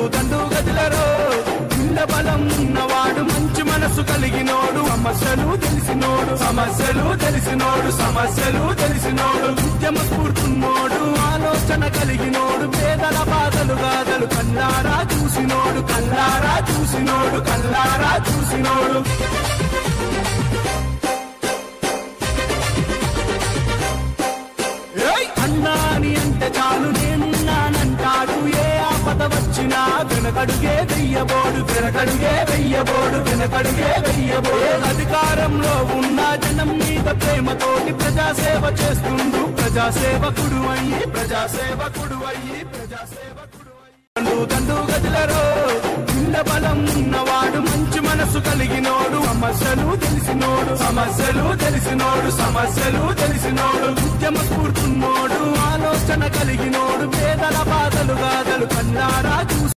దండు గదిలరో గుండె బలం ఉన్నవాడు మంచి మనసు కలిగినోడు సమస్యలు తెలిసినోడు సమస్యలు తెలిసినోడు సమస్యలు తెలిసినోడు ఉద్యమ స్ఫూర్తున్నోడు ఆలోచన కలిగినోడు పేదల బాధలు గాథలు కల్లారా చూసినోడు కల్లారా చూసినోడు కల్లారా చూసినోడు ఏయ్! అన్నా అని అంటే చాలు నేనున్నానంటాడు ఏ ఆపద వచ్చినా వెనకడుగే వెయ్యబోడు వెనకడుగే వెయ్యబోడు వెనకడుగే వెయ్యబోడు అధికారంలో ఉన్న జనం మీద ప్రేమతోటి ప్రజాసేవ చేస్తుండు ప్రజాసేవకుడు అయ్యి ప్రజాసేవకుడు అయ్యి ప్రజాసేవకుడు అయ్యి దండు దండు గదిలరో గుండె బలం ఉన్నవాడు మంచి మనసు కలిగినోడు సమస్యలు తెలిసినోడు సమస్యలు తెలిసినోడు సమస్యలు తెలిసినోడు ఉద్యమ స్ఫూర్తున్నోడు ఆలోచన కలిగినోడు పేదల బాధలు గాథలు కన్నారా చూసి